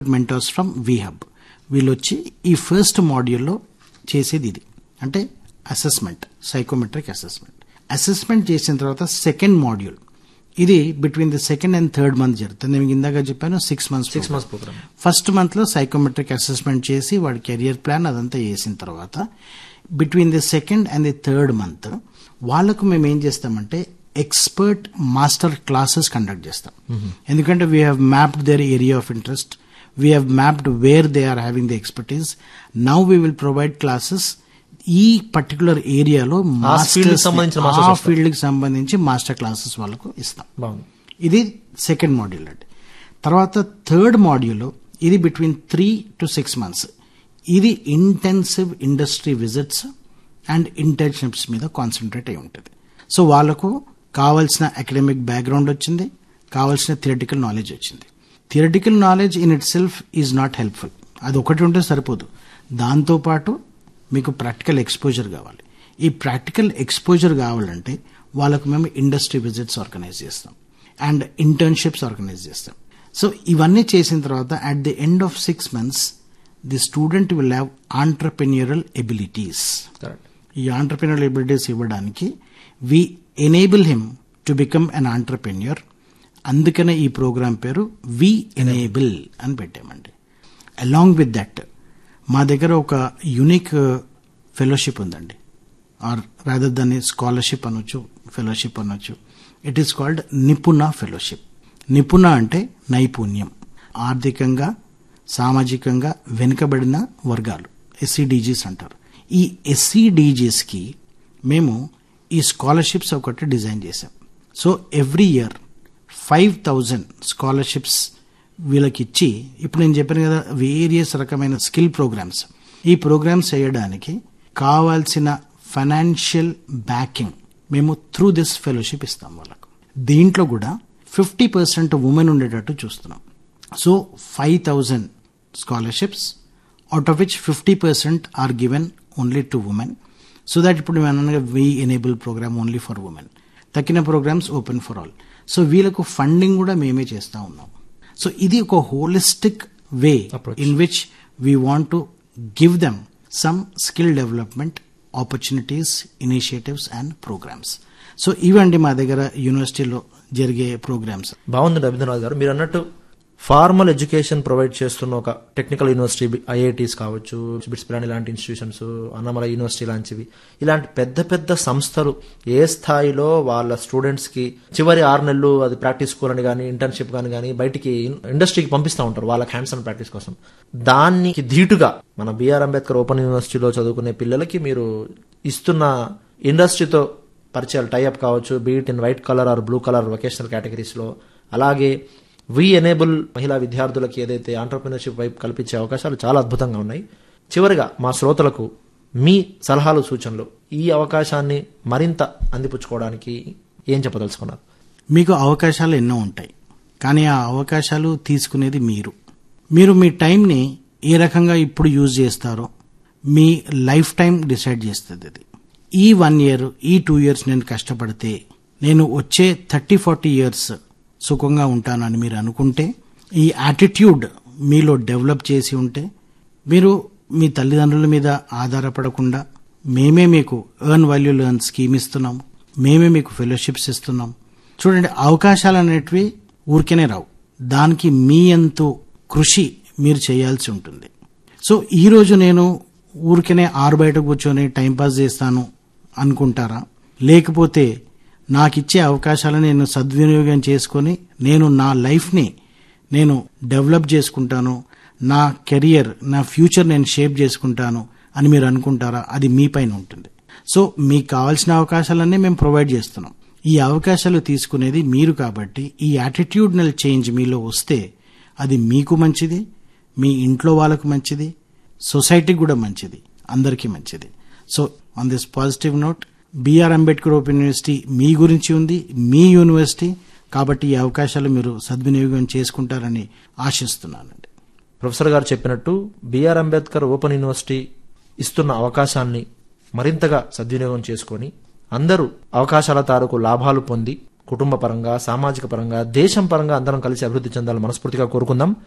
Mentors from వీహబ్ వీళ్ళు వచ్చి ఈ ఫస్ట్ మాడ్యూల్లో చేసేది ఇది అంటే అసెస్మెంట్ సైకోమెట్రిక్ అసెస్మెంట్ అసెస్మెంట్ చేసిన తర్వాత సెకండ్ మాడ్యూల్ ఇది between the second and third month జరుగుతుంది నేను ఇందాక చెప్పాను six months six months program first month లో సైకోమెట్రిక్ అసెస్మెంట్ చేసి వాడి కెరియర్ ప్లాన్ అదంతా చేసిన తర్వాత between the second and the third month వాళ్ళకు మేము ఏం చేస్తామంటే ఎక్స్పర్ట్ మాస్టర్ క్లాసెస్ కండక్ట్ చేస్తాం ఎందుకంటే we have mapped their area of interest we have mapped where they are having the expertise now we will provide classes ఈ particular ఏరియాలో ఆ field కి సంబంధించిన masters ఆ వస్తారు. ఫీల్డ్ కి సంబంధించి మాస్టర్ క్లాసెస్ వాళ్ళకు ఇస్తాం బాగుంది ఇది సెకండ్ మాడ్యూల్ అండి తర్వాత థర్డ్ మాడ్యూల్ ఇది between three to six months ఇది intensive industry visits and internships మీద కాన్సన్ట్రేట్ అయి ఉంటుంది సో వాళ్ళకు కావాల్సిన అకాడమిక్ బ్యాక్గ్రౌండ్ వచ్చింది కావాల్సిన థియరటికల్ నాలెడ్జ్ వచ్చింది theoretical knowledge in itself is not helpful అది ఒకటి ఉంటే సరిపోదు దాంతోపాటు మీకు ప్రాక్టికల్ ఎక్స్పోజర్ కావాలి ఈ ప్రాక్టికల్ ఎక్స్పోజర్ కావాలంటే వాళ్ళకు మేము ఇండస్ట్రీ విజిట్స్ ఆర్గనైజ్ చేస్తాం అండ్ ఇంటర్న్షిప్స్ ఆర్గనైజ్ చేస్తాం సో ఇవన్నీ చేసిన తర్వాత at the end of six months the student will have entrepreneurial abilities correct ఈ ఆంటర్ప్రినర్ ఎబిలిటీస్ ఇవ్వడానికి we enable him to become an entrepreneur అందుకనే ఈ ప్రోగ్రాం పేరు వి ఎనేబుల్ అని పెట్టామండి అలాంగ్ విత్ దట్ మా దగ్గర ఒక యునిక్ ఫెలోషిప్ ఉందండి ఆర్ రాదర్ దాన్ని స్కాలర్షిప్ అనొచ్చు ఫెలోషిప్ అనొచ్చు it is called Nipuna fellowship Nipuna అంటే నైపుణ్యం ఆర్థికంగా సామాజికంగా వెనుకబడిన వర్గాలు ఎస్సీడీజీస్ అంటారు ఈ ఎస్సీడీజీస్కి మేము ఈ స్కాలర్షిప్స్ ఒకటి డిజైన్ చేసాం so every year five thousand scholarships వీళ్ళకి ఇచ్చి ఇప్పుడు నేను చెప్పాను కదా వేరియస్ రకమైన స్కిల్ ప్రోగ్రామ్స్ ఈ ప్రోగ్రామ్స్ చేయడానికి కావాల్సిన ఫైనాన్షియల్ బ్యాకింగ్ మేము త్రూ దిస్ ఫెలోషిప్ ఇస్తాం వాళ్ళకు దీంట్లో కూడా ఫిఫ్టీ పర్సెంట్ ఉమెన్ ఉండేటట్టు చూస్తున్నాం so five thousand scholarships out of which fifty percent are given only to women so that ఇప్పుడు మేము అనగా we enable program only for women తక్కిన programs open for all so వీళ్ళకు ఫండింగ్ కూడా మేమే చేస్తూ ఉన్నాం సో ఇది ఒక holistic way Approach. In which we want to give them some skill development opportunities initiatives and programs so ఇవండి మా దగ్గర యూనివర్సిటీలో జరిగే ప్రోగ్రామ్స్ బాగుంది రవీంద్రనాథ్ గారు మీరు అన్నట్టు ఫార్మల్ ఎడ్యుకేషన్ ప్రొవైడ్ చేస్తున్న ఒక టెక్నికల్ యూనివర్సిటీ ఐఐటీస్ కావచ్చు బిట్స్ పిలాని లాంటి ఇన్స్టిట్యూషన్స్ అన్నమల యూనివర్సిటీ లాంటివి ఇలాంటి పెద్ద పెద్ద సంస్థలు ఏ స్థాయిలో వాళ్ళ స్టూడెంట్స్ కి చివరి ఆరు నెలలు అది ప్రాక్టీస్ స్కూల్ అని కానీ ఇంటర్న్షిప్ కానీ కానీ బయటికి ఇండస్ట్రీకి పంపిస్తూ ఉంటారు వాళ్ళకి హ్యాండ్స్ ఆన్ ప్రాక్టీస్ కోసం దానికి ధీటుగా మన బిఆర్ అంబేద్కర్ ఓపెన్ యూనివర్సిటీలో చదువుకునే పిల్లలకి మీరు ఇస్తున్న ఇండస్ట్రీతో పరిచయాలు టైఅప్ కావచ్చు be it in white colour or blue colour vocational కేటగిరీస్లో అలాగే వి ఎనేబుల్ మహిళా విద్యార్థులకి ఏదైతే ఆంటర్ప్రినర్షిప్ వైపు కల్పించే అవకాశాలు చాలా అద్భుతంగా ఉన్నాయి చివరిగా మా శ్రోతలకు మీ సలహాలు సూచనలు ఈ అవకాశాన్ని మరింత అందిపుచ్చుకోవడానికి ఏం చెప్పదలుచుకున్నారు మీకు అవకాశాలు ఎన్నో ఉంటాయి కానీ ఆ అవకాశాలు తీసుకునేది మీరు మీరు మీ టైంని ఏ రకంగా ఇప్పుడు యూజ్ చేస్తారో మీ లైఫ్ టైం డిసైడ్ చేస్తుంది అది ఈ వన్ ఇయర్ ఈ టూ ఇయర్స్ నేను కష్టపడితే నేను వచ్చే థర్టీ ఫార్టీ ఇయర్స్ సుఖంగా ఉంటానని మీరు అనుకుంటే ఈ యాటిట్యూడ్ మీలో డెవలప్ చేసి ఉంటే మీరు మీ తల్లిదండ్రుల మీద ఆధారపడకుండా మేమే మీకు ఎర్న్ వాల్యూ లెర్న్ స్కీమ్ ఇస్తున్నాం మేమే మీకు ఫెలోషిప్స్ ఇస్తున్నాం చూడండి అవకాశాలు అనేటివి ఊరికేనే రావు దానికి మీ ఎంతో కృషి మీరు చేయాల్సి ఉంటుంది సో ఈ రోజు నేను ఊరికనే ఆరు బయట కూర్చొని టైంపాస్ చేస్తాను అనుకుంటారా లేకపోతే నాకు ఇచ్చే అవకాశాలను నేను సద్వినియోగం చేసుకొని నేను నా లైఫ్ని నేను డెవలప్ చేసుకుంటాను నా కెరియర్ నా ఫ్యూచర్ నేను షేప్ చేసుకుంటాను అని మీరు అనుకుంటారా అది మీ పైన ఉంటుంది సో మీకు కావాల్సిన అవకాశాలన్నీ మేము ప్రొవైడ్ చేస్తున్నాం ఈ అవకాశాలు తీసుకునేది మీరు కాబట్టి ఈ యాటిట్యూడ్నల్ చేంజ్ మీలో వస్తే అది మీకు మంచిది మీ ఇంట్లో వాళ్ళకు మంచిది సొసైటీకి కూడా మంచిది అందరికీ మంచిది so on this positive note BR Ambedkar open university మీ గురించి ఉంది మీ యూనివర్సిటీ కాబట్టి ఈ అవకాశాలు మీరు సద్వినియోగం చేసుకుంటారని ఆశిస్తున్నానండి ప్రొఫెసర్ గారు చెప్పినట్టు బిఆర్ అంబేద్కర్ ఓపెన్ యూనివర్సిటీ ఇస్తున్న అవకాశాన్ని మరింతగా సద్వినియోగం చేసుకొని అందరూ అవకాశాల తాలూకు లాభాలు పొంది కుటుంబ పరంగా సామాజిక పరంగా దేశం పరంగా అందరం కలిసి అభివృద్ధి చెందాలని మనస్ఫూర్తిగా కోరుకుందాం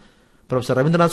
ప్రొఫెసర్ రవీంద్రనాథ్